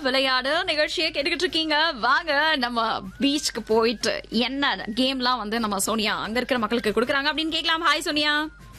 விளையாடு நிகழ்ச்சியை கேட்டுக்கிட்டு இருக்கீங்க வாங்க நம்ம பீச்சுக்கு போயிட்டு என்ன கேம்லாம் வந்து நம்ம சோனியா அங்க இருக்கிற மக்களுக்கு கொடுக்குறாங்க அப்படின்னு கேட்கலாம் ஹாய் சோனியா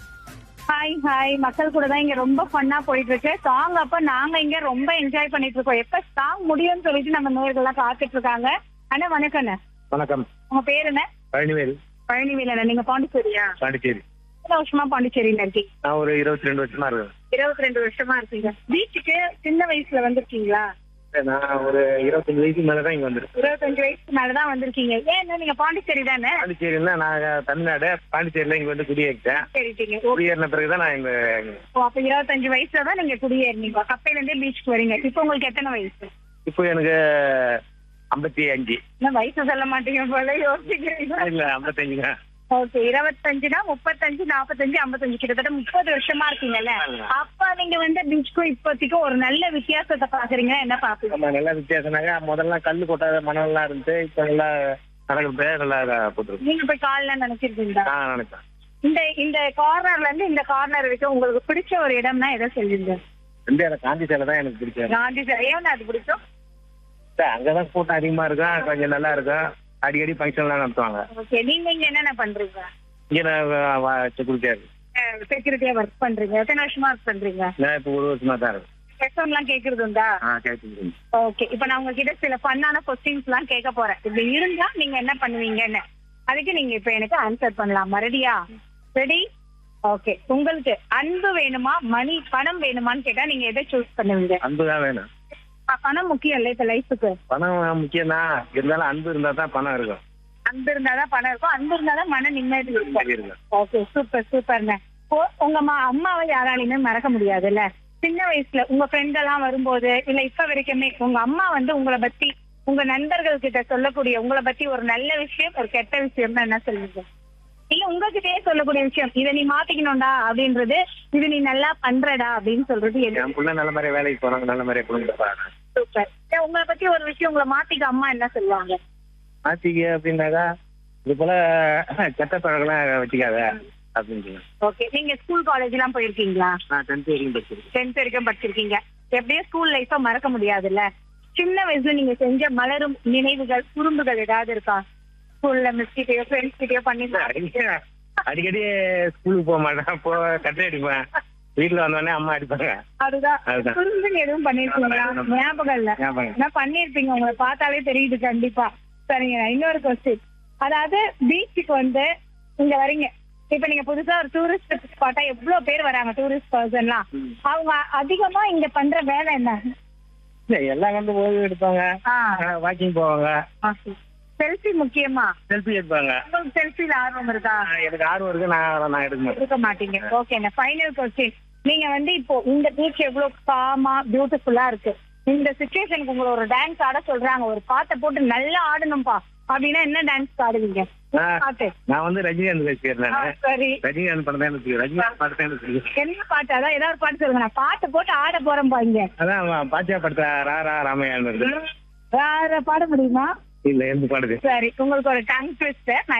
ஹாய் ஹாய் மக்கள் கூட தான் இங்க ரொம்ப ஃபன்னா போயிட்டு இருக்கு சாங் அப்ப நாங்க இங்க ரொம்ப என்ஜாய் பண்ணிட்டு இருக்கோம் எப்ப சாங் முடியும்னு சொல்லிட்டு நம்ம நேர்கள்லாம் காத்துட்டு இருக்காங்க அண்ணா வணக்கம் அண்ணா வணக்கம் உங்க பேர் என்ன பழனிவேல் பழனிவேல் அண்ணா நீங்க பாண்டிச்சேரியா பாண்டிச்சேரி எத்தனை வருஷமா பாண்டிச்சேரியில இருக்கீங்க நான் ஒரு இருபத்தி ரெண்டு வருஷமா இருக்கேன் இருபத்தி ரெண்டு வருஷமா இருக்கீங்க பீச்சுக்கு சின்ன வயசுல வந்திருக்கீங்களா நான் ஒரு இருபத்தஞ்சு வயசுக்கு மேல தான் இங்க வந்திருக்கேன் இருபத்தஞ்சு வயசுக்கு மேலதான் வந்திருக்கீங்க ஏன் நீங்க பாண்டிச்சேரி தானே பாண்டிச்சேரின்னா நான் தமிழ்நாடு பாண்டிச்சேரியில இங்க வந்து குடியேறிட்டேன் சரிட்டீங்க குடியேறின பிறகுதான் நான் இங்க ஓ அப்ப இருபத்தஞ்சு வயசுல தான் நீங்க குடியேறினீங்க கப்பையில இருந்தே பீச்சுக்கு வரீங்க இப்போ உங்களுக்கு எத்தனை வயசு இப்போ எனக்கு ஐம்பத்தி அஞ்சு இன்னும் வயசு சொல்ல மாட்டீங்க போல யோசிக்கிறீங்க இல்ல ஐம்பத்தஞ்சுங்க ஓகே இருபத்தஞ்சுனா முப்பத்தஞ்சு நாற்பத்தஞ்சு ஐம்பத்தஞ்சு கிட்டத்தட்ட முப்பது வருஷமா இருக்கீங்கல்ல அப்ப நீங்க வந்து பீச்சுக்கும் இப்போதைக்கும் ஒரு நல்ல வித்தியாசத்தை பாக்குறீங்க என்ன பாப்பீங்க நம்ம நல்லா வித்தியாசம்னாங்க முதல்ல கல்லு கொட்டாத மணல்லாம் இருந்து இப்போ நல்லா நடக்கிறது நல்லா போட்டுருக்கு நீங்க போய் காலில் நினைச்சிருக்கீங்களா நான் நினைச்சேன் இந்த இந்த கார்னர்ல இருந்து இந்த கார்னர் வரைக்கும் உங்களுக்கு பிடிச்ச ஒரு இடம்னா எதை சொல்லுங்க ரெண்டு எனக்கு காந்தி சேலை தான் எனக்கு பிடிச்சது காந்தி சார் ஏன் அது பிடிக்கும் அங்கதான் கூட்டம் அதிகமா இருக்கும் கொஞ்சம் நல்லா இருக்கும் அடிக்கடி ஃபங்க்ஷன்லாம் நடத்துவாங்க ஓகே நீங்க இங்க என்னென்ன பண்றீங்க இங்க நான் செக்யூரிட்டியா இருக்கு செக்யூரிட்டியா ஒர்க் பண்றீங்க எத்தனை வருஷமா ஒர்க் பண்றீங்க நான் இப்போ ஒரு வருஷமா தான் இருக்கு எஃப்எம் எல்லாம் கேக்குறது உண்டா ஆ கேட்குறேன் ஓகே இப்ப நான் உங்ககிட்ட சில ஃபன்னான கொஸ்டின்ஸ் எல்லாம் கேட்க போறேன் இப்படி இருந்தா நீங்க என்ன பண்ணுவீங்கன்னு அதுக்கு நீங்க இப்ப எனக்கு ஆன்சர் பண்ணலாம் ரெடியா ரெடி ஓகே உங்களுக்கு அன்பு வேணுமா மணி பணம் வேணுமான்னு கேட்டா நீங்க எதை சூஸ் பண்ணுவீங்க அன்பு தான் வேணும் ப- பணம் முக்கியம் இல்ல இப்ப லைஃபுக்கு பணம் முக்கியம் தான் இருந்தாலும் அன்பு இருந்தா தான் பணம் இருக்கும் அன்பு இருந்தாதான் பணம் இருக்கும் அன்பு இருந்தாதான் மன நிம்மதி இருக்கும் சரி இருக்கும் ஓகே சூப்பர் சூப்பர்ண்ண இப்போ உங்க அம்மா அம்மாவை யாராலையுமே மறக்க முடியாதுல்ல சின்ன வயசுல உங்க ஃப்ரெண்ட் எல்லாம் வரும்போது இல்ல இப்ப வரைக்குமே உங்க அம்மா வந்து உங்களை பத்தி உங்க நண்பர்கள் கிட்ட சொல்லக்கூடிய உங்களை பத்தி ஒரு நல்ல விஷயம் ஒரு கெட்ட விஷயம் என்ன சொல்லுங்க இல்ல உங்ககிட்டயே சொல்லக்கூடிய விஷயம் இதை நீ மாத்திக்கணும்டா அப்படின்றது இது நீ நல்லா பண்றடா அப்படின்னு சொல்றது எது என் பிள்ளை நல்ல மாதிரியா வேலைக்கு போறாங்க நல்ல மாதிரியா குடும்பத்தை பாருங்க சூப்பர் உங்களை பத்தி ஒரு விஷயம் உங்களை மாத்திக்க அம்மா என்ன சொல்லுவாங்க ஆத்திக்க அப்படின்னாக்கா இது போல கெட்ட பழக்கம்லாம் வச்சுக்காத அப்படின்னு சொல்லுவேன். ஓகே நீங்க ஸ்கூல் காலேஜ் எல்லாம் போயிருக்கீங்களா நான் டென்த் வரைக்கும் படிச்சிருக்கேன் டென்த் வரைக்கும் படிச்சிருக்கீங்க எப்படியே ஸ்கூல் லைஃப மறக்க முடியாதுல்ல சின்ன வயசுல நீங்க செஞ்ச மலரும் நினைவுகள் குறும்புகள் ஏதாவது இருக்கா ஸ்கூல்ல மிஸ் கிட்டயோ ஃப்ரெண்ட்ஸ் கிட்டயோ பண்ணி அடிக்கடி- அடிக்கடி ஸ்கூலுக்கு போக மாட்டேன் போ கட்டை அடிப்பேன் வீட்டுல வந்தோடனே அம்மா அடிப்பாங்க அதுதான் அதுதான். குறும்புகள் எதுவும் பண்ணிருக்கீங்களா ஞாபகம் இல்ல ஞாபகம். என்ன பண்ணிருப்பீங்க உங்களை பார்த்தாலே தெரியுது கண்டிப்பா சரிங்க இன்னொரு கொஸ்டின் அதாவது பீச்சுக்கு வந்து இங்க வரீங்க இப்ப நீங்க புதுசா ஒரு டூரிஸ்ட் ஸ்பாட்டா எவ்வளவு பேர் வராங்க டூரிஸ்ட் பர்சன்லாம் அவங்க அதிகமா இங்க பண்ற வேலை என்ன இல்ல, எல்லாம் வந்து ஓய்வு எடுப்பாங்க ஆ வாக்கிங் போவாங்க செல்ஃபி முக்கியமா செல்ஃபி எடுப்பாங்க உங்களுக்கு செல்ஃபில ஆர்வம் இருக்கா ஆ, எனக்கு ஆர்வம் இருக்கு நான் நான் எடுக்க மாட்டேன் இருக்க மாட்டீங்க ஓகே ஃபைனல் கொஸ்டின் நீங்க வந்து இப்போ இந்த பீச் எவ்வளவு காமா பியூட்டிஃபுல்லா இருக்கு இந்த சுச்சுவேஷனுக்கு உங்களை ஒரு டான்ஸ் ஆட சொல்றாங்க ஒரு பாட்டை போட்டு நல்லா ஆடணும்பா அப்படின்னா என்ன டான்ஸ் ஆடுவீங்க ஆ. பாட்டு நான் வந்து ரஜினிகாந்த் ரசிகர் ஆ, நான் சரி ரஜினிகாந்த் படம் தான் எனக்கு தெரியும். ரஜினிகாந்த் படம் தான் எனக்கு தெரியும். என்ன பாட்டு அதான் ஏதாவது ஒரு பாட்டு சொல்லுங்க நான் பாட்டு போட்டு ஆட போறேன்பா இங்க அதான் பாத்தியா படத்துல ராரா ராமையான்னு வருது வேற பாட முடியுமா இல்ல எந்த பாடுது சரி உங்களுக்கு ஒரு டங் ட்விஸ்ட்